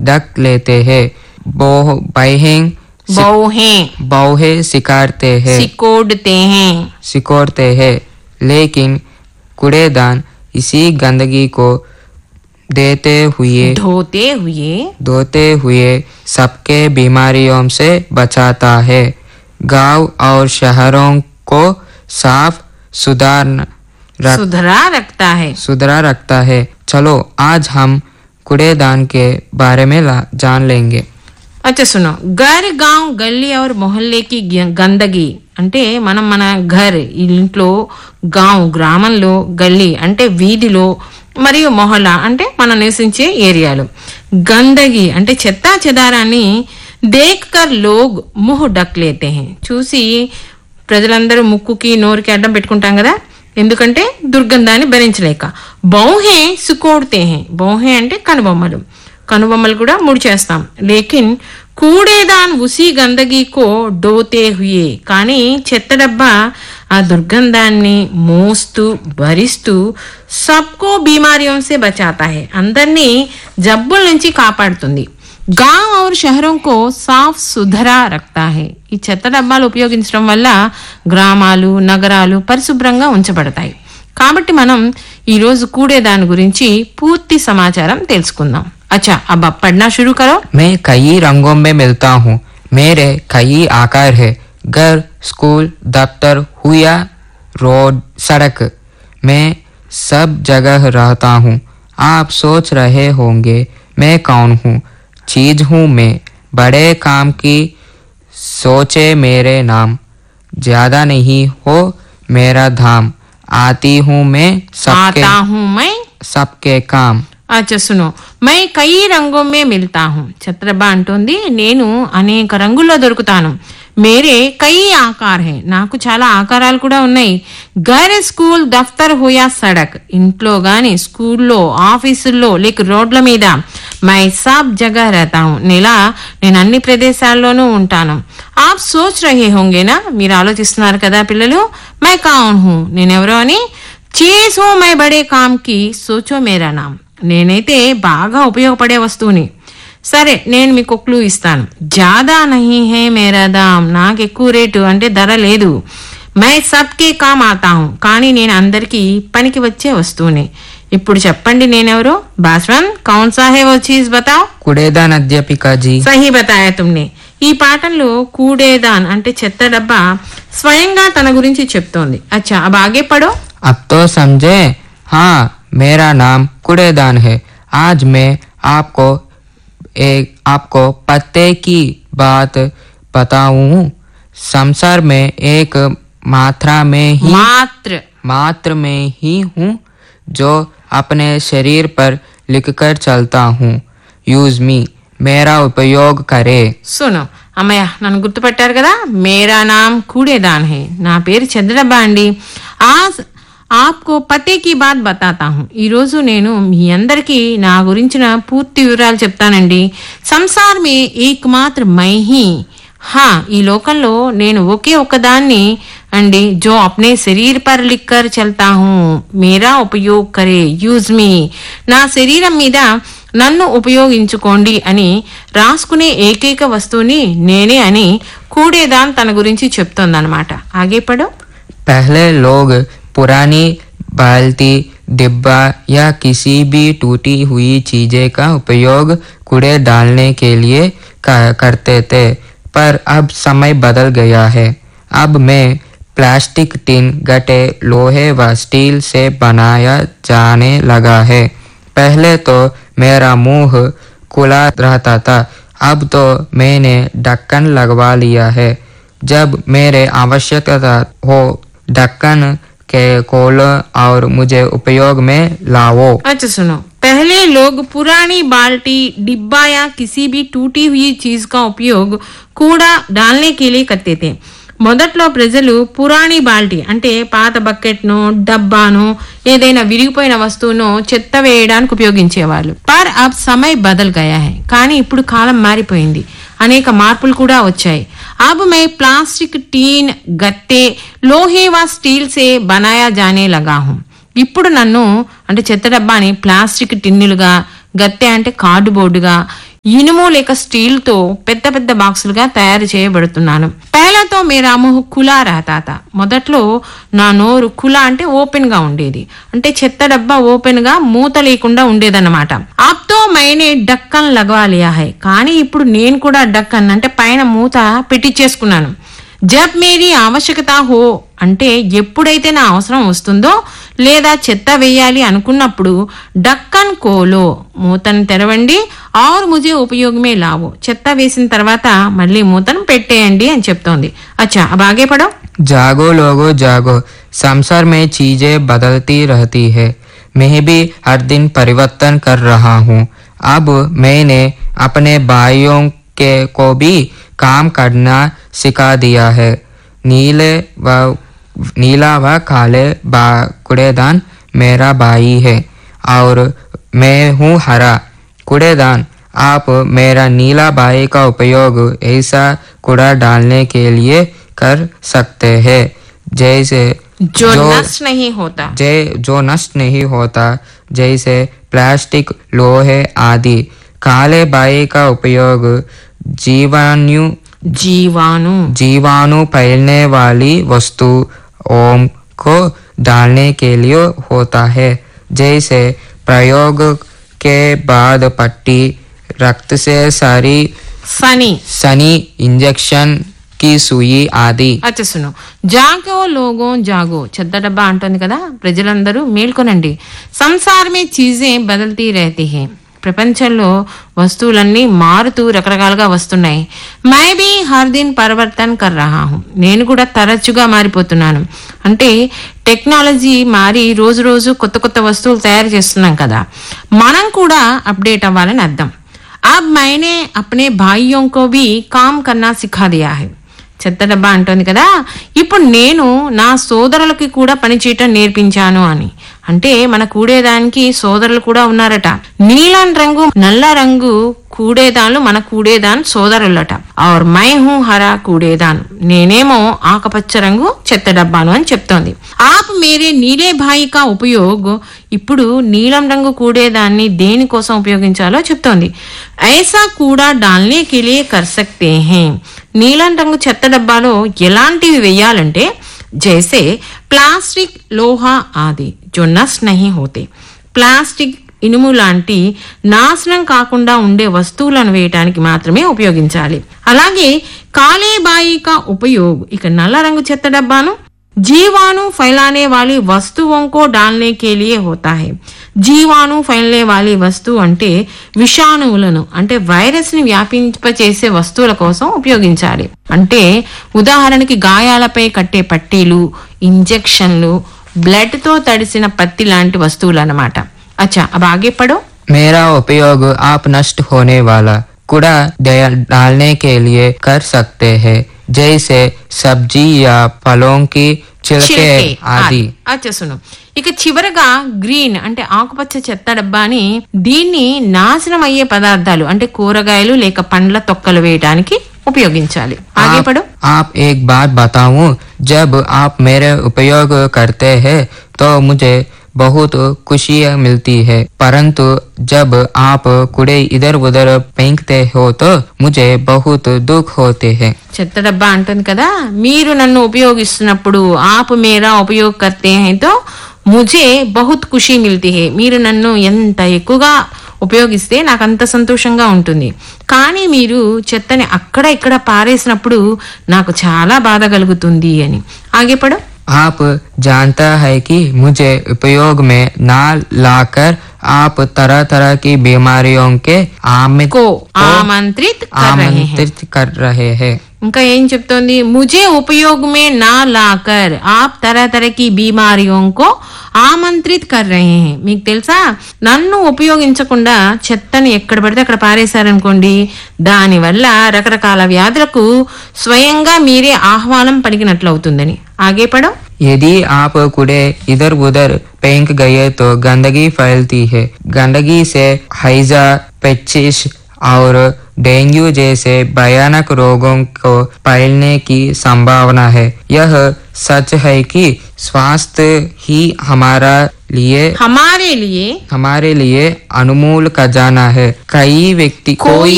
Duck लेते हैं बोह बहें बौहे बौहे सिकारते हैं सिकोड़ते हैं सिकोड़ते हैं लेकिन कूड़ेदान इसी गंदगी को देते हुए धोते हुए धोते हुए सबके बीमारियों से बचाता है गांव और शहरों को साफ सुधार रख, सुधरा रखता है सुधरा रखता है चलो आज हम कूड़ेदान के बारे में ला- जान लेंगे అచ్చా సునో గర్ గాంవ్ గల్లీ और మొహల్லே కి గి- గందగి అంటే మనం మన ఘర్ ఇంట్లో గాంవ్ గ్రామంలో గల్లీ అంటే వీధిలో మరియు మొహల్లా అంటే మనం నివసించే ఏరియాలో గందగి అంటే చెత్తా చెదారాన్ని దేక్ కర్ లోగ్ ముహ్ డక్ లేతే హై చూసి ప్రజలందరూ ముక్కుకి నోరుకి అడ్డం పెట్టుకుంటాం కదా ఎందుకంటే దుర్గంధాన్ని భరించలేక బౌహే సుకోడితే హై బౌహే అంటే కనుబొమ్మలు కనుబొమ్మలు కూడా ముడి చేస్తాం లేకిన్ కూడేదాన్ ఉసి గందగీకో డోతే హుయే కానీ చెత్త డబ్బా ఆ దుర్గంధాన్ని మోస్తూ భరిస్తూ సబ్కో బీమారియం సే బచాతా హై అందరినీ జబ్బుల నుంచి కాపాడుతుంది గాంవ్ और शहरों को साफ సుధరా రక్తా హై ఈ చెత్త డబ్బాలు ఉపయోగించడం వల్ల గ్రామాలు నగరాలు పరిశుభ్రంగా ఉంచబడతాయి కాబట్టి మనం ఈ రోజు కూడే దాని గురించి పూర్తి సమాచారం తెలుసుకుందాం అచ్చా अब आप पढ़ना शुरू करो मैं कई रंगों में मिलता हूँ मेरे कई आकार है घर स्कूल दफ्तर हुआ रोड सड़क मैं सब जगह रहता हूँ आप सोच रहे होंगे मैं कौन हूँ चीज हूँ मैं बड़े काम की सोचे मेरे नाम ज्यादा नहीं हो मेरा धाम आती हूँ मैं सबके आता हूँ मैं सबके काम అచ్చా సునో మై కై రంగో మే మిల్తా హూ ఛత్రబా అంటోంది నేను అనేక రంగుల్లో దొరుకుతాను మేరే కై ఆకార్ హే నాకు చాలా ఆకారాలు కూడా ఉన్నాయి గర్ స్కూల్ దఫ్తర్ హోయా సడక్ ఇంట్లో గాని స్కూల్లో ఆఫీసుల్లో లేక రోడ్ల మీద మై సాబ్ జగ रहता हूँ నెలా నేను అన్ని ప్రదేశాల్లోనూ ఉంటాను ఆప్ సోచ్ రహే హోంగేనా మీరు ఆలోచిస్తున్నారు కదా పిల్లలు మై కాన్ హూ నేనెవరో అని చీజ్ హో మై బడే కామ్ కి సోచో మేరా నామ్ నేనైతే బాగా ఉపయోగపడే వస్తువుని సరే నేను మీకు క్లూ ఇస్తాను జాదా నహీ హే మేరా దామ్ నాకు ఎక్కువ రేటు అంటే ధర లేదు మై సబ్కే కామ్ ఆతా హూ కానీ నేను అందరికీ పనికి వచ్చే వస్తువుని ఇప్పుడు చెప్పండి నేనెవరు బాస్వన్ కౌన్ సా హే వో చీజ్ బతావ్ कूड़ेदान अध्यापिका जी సహీ బతాయా తుమ్నే ఈ పాఠంలో కూడేదాన్ అంటే చెత్త డబ్బా స్వయంగా తన గురించి చెప్తోంది అచ్చా అబ్ ఆగే పడో अब तो समझे हाँ मेरा नाम कूड़ेदान है आज मैं आपको एक आपको पत्ते की बात बताऊं संसार में एक मात्रा में ही मात्र मात्र में ही हूँ जो अपने शरीर पर लिखकर चलता हूँ यूज मी मेरा उपयोग करे సును అమ్మయ్య నన్ను గుర్తుపట్టారు కదా మేరా నామ్ కూడేదాన్ హే నా పేరు చంద్రడబ్బా అండి ఆ ఆప్కో పతేకి బాత్ బతాతా హూ ఈ రోజు నేను మీ అందరికీ నా గురించిన పూర్తి వివరాలు చెప్తానండి సంసార్ మే ఏక్ మాత్ర మై హీ హా ఈ లోకంలో నేను ఒకే ఒకదాన్ని అండి జో అప్నే శరీర్ పర్ లిక్కర్ చల్తా హూ మేరా ఉపయోగ్ కరే యూజ్ మీ నా శరీరం మీద నన్ను ఉపయోగించుకోండి అని రాసుకునే ఏకైక వస్తువుని నేనే అని కూడేదాన్ తన గురించి చెప్తోందనమాట ఆగేపడు पहले लोग पुरानी बाल्टी डिब्बा या किसी भी टूटी हुई चीजें का उपयोग कूड़े डालने के लिए क- करते थे पर अब समय बदल गया है अब मैं प्लास्टिक टिन गटे लोहे व स्टील से बनाया जाने लगा है पहले तो मेरा मुंह खुला रहता था अब तो मैंने ढक्कन लगवा लिया है जब मेरे आवश्यकता हो ढक्कन के खोलो और मुझे उपयोग में लाओ अच्छा सुनो पहले लोग पुरानी बाल्टी डिब्बा या किसी भी टूटी हुई चीज का उपयोग कूड़ा डालने के लिए करते थे మొదట్లో ప్రజలు పురాణి బాల్టీ అంటే పాత బకెట్ను డబ్బాను ఏదైనా విరిగిపోయిన వస్తువును చెత్త వేయడానికి ఉపయోగించేవాళ్ళు పర్ అబ్ సమయ్ బదల్ గయా హై కానీ ఇప్పుడు కాలం మారిపోయింది అనేక మార్పులు కూడా వచ్చాయి अब मैं प्लास्टिक टीन गत्ते లోహే వా స్టీల్ సే బనాయా జానే లగా హూం ఇప్పుడు నన్ను అంటే చెత్త డబ్బాని ప్లాస్టిక్ టిన్నులుగా గత్తె అంటే కార్డుబోర్డుగా ఇనుము లేక స్టీల్ తో పెద్ద పెద్ద బాక్సులుగా తయారు చేయబడుతున్నాను పేలతో మేరా ముహ్ కులా రహతాత మొదట్లో నా నోరు కులా అంటే ఓపెన్ గా ఉండేది అంటే చెత్త డబ్బా ఓపెన్ గా మూత లేకుండా ఉండేదన్నమాట ఆప్తో మైనే డక్కన్ లగవాలియా హై కానీ ఇప్పుడు నేను కూడా డక్కన్ అంటే పైన మూత పెట్టించేసుకున్నాను జబ్ మేరీ ఆవశ్యకత హో అంటే ఎప్పుడైతే నా అవసరం వస్తుందో లేదా చెత్త వేయాలి అనుకున్నప్పుడు డక్కన్ కోలో మూతను తెరవండి ఆరు ముజే ఉపయోగమే లావు చెత్త వేసిన తర్వాత మళ్ళీ మూతను పెట్టేయండి అని చెప్తోంది అచ్చా अब आगे पढ़ो जागो लोगो जागो संसार में चीजें बदलती रहती है मैं भी हर दिन परिवर्तन कर रहा हूँ अब मैंने अपने भाइयों के को भी काम करना सिखा दिया है नीले व नीला व काले बा कूड़ेदान मेरा भाई है और मैं हूँ हरा कूड़ेदान आप मेरा नीला भाई का उपयोग ऐसा कूड़ा डालने के लिए कर सकते हैं जैसे जो नष्ट नहीं होता जै जो नष्ट नहीं होता जैसे प्लास्टिक लोहे आदि काले बाई का उपयोग जीवाणु जीवाणु जीवाणु फैलने वाली वस्तु ओम को डालने के लिए होता है जैसे प्रयोग के बाद पट्टी रक्त से सारी सनी सनी इंजेक्शन की सुई आदि అచ్చ సును జాగో లోగో జాగో చెత్త డబ్బా అంటుంది కదా ప్రజలందరూ మేల్కొనండి సంసారమే చీజే బదల్తీ రేతి హే ప్రపంచంలో వస్తువులన్నీ మారుతూ రకరకాలుగా వస్తున్నాయి మై బీ హర్ దిన్ పరివర్తన్ కర్ రహా హూ నేను కూడా తరచుగా మారిపోతున్నాను అంటే టెక్నాలజీ మారి రోజు రోజు కొత్త కొత్త వస్తువులు తయారు చేస్తున్నాం కదా మనం కూడా అప్డేట్ అవ్వాలని అర్థం अब मैंने अपने भाइयों को भी काम करना सिखा दिया है చెత్త డబ్బా అంటోంది కదా ఇప్పుడు నేను నా సోదరులకి కూడా పని చేయటం నేర్పించాను అని అంటే మన కూడేదానికి సోదరులు కూడా ఉన్నారట నీలం రంగు నల్ల రంగు కూడేదాన్లు మన కూడేదాన్ సోదరులట ఆర్ మై హూ హరా కూడేదాన్ నేనేమో ఆకుపచ్చ రంగు చెత్త డబ్బాను అని చెప్తోంది ఆప్ మేరే నీలే భాయికా ఉపయోగ్ ఇప్పుడు నీలం రంగు కూడేదాన్ని దేనికోసం ఉపయోగించాలో చెప్తోంది ఐసా కూడా డాల్నే కెలియే కర్ సక్తే హే నీలం రంగు చెత్త డబ్బాలో ఎలాంటివి వేయాలంటే జైసే ప్లాస్టిక్ లోహా ఆది జో నష్ట్ నహీ హోతే ప్లాస్టిక్ ఇనుము లాంటి నాశనం కాకుండా ఉండే వస్తువులను వేయటానికి మాత్రమే ఉపయోగించాలి అలాగే కాలే బాయి కా ఉపయోగ్ ఇక నల్ల రంగు చెత్త డబ్బాను జీవాణు फैलाने वाली वस्तुओं को डालने के लिए होता है జీవాణు ఫైలే వాలి వస్తువు అంటే విషాణువులను అంటే వైరస్ ని వ్యాపింపచేసే వస్తువుల కోసం ఉపయోగించాలి అంటే ఉదాహరణకి గాయాలపై కట్టే పట్టీలు ఇంజెక్షన్లు బ్లడ్ తో తడిసిన పత్తి లాంటి వస్తువులు అన్నమాట అచ్చా अब आगे पढ़ो मेरा उपयोग आप नष्ट होने वाला कूड़ा दया- डालने के लिए कर सकते हैं जैसे सब्जी या फलों की छिलके చిలకే आदि అచ్చసును ఇక చివరగా గ్రీన్ అంటే ఆకుపచ్చ చెత్త డబ్బాని దీన్ని నాశనం అయ్యే పదార్థాలు అంటే కూరగాయలు లేక పండ్ల తొక్కలు వేయడానికి ఉపయోగించాలి ఆగేపడు आप एक बात बताऊं जब आप मेरे उपयोग करते हैं तो मुझे बहुत खुशी मिलती है परंतु जब आप कूड़े इधर उधर फेंकते हो तो मुझे बहुत दुख होते हैं చెత్త డబ్బా అంటుంది కదా మీరు నన్ను ఉపయోగిస్తున్నప్పుడు ఆపు మేరా ఉపయోగ కర్తే హైతో ముజే బహుత్ ఖుషి మిల్తీ హే మీరు నన్ను ఎంత ఎక్కువగా ఉపయోగిస్తే నాకు అంత సంతోషంగా ఉంటుంది కానీ మీరు చెత్తని అక్కడ ఇక్కడ పారేసినప్పుడు నాకు చాలా బాధ కలుగుతుంది అని ఆగేపడు आप जानता है कि मुझे उपयोग में ना लाकर आप तरह तरह की बीमारियों के आमित को ఆమంత్రిత్ కర్ రహే హై. आमंत्रित कर रहे हैं ఇంకా ఏం చెప్తోంది ముజే ఉపయోగమే నా లాకర్ ఆప్ తరహ తరహకి బీమారియోంకో ఆమంత్రిత్ కర్ రహే హై. మీకు తెలుసా నన్ను ఉపయోగించకుండా చెత్తని ఎక్కడ పడితే అక్కడ పారేశారనుకోండి దానివల్ల రకరకాల వ్యాధులకు స్వయంగా మీరే ఆహ్వానం పలికినట్లు అవుతుందని ఆగేపడం यदि आप कूड़े इधर उधर फेंक गए तो गंदगी फैलती है गंदगी से हैजा पेचिश और डेंगू जैसे भयानक रोगों को फैलने की संभावना है यह सच है कि स्वास्थ्य ही हमारा लिए हमारे लिए हमारे लिए अनमोल खजाना है कई व्यक्ति कोई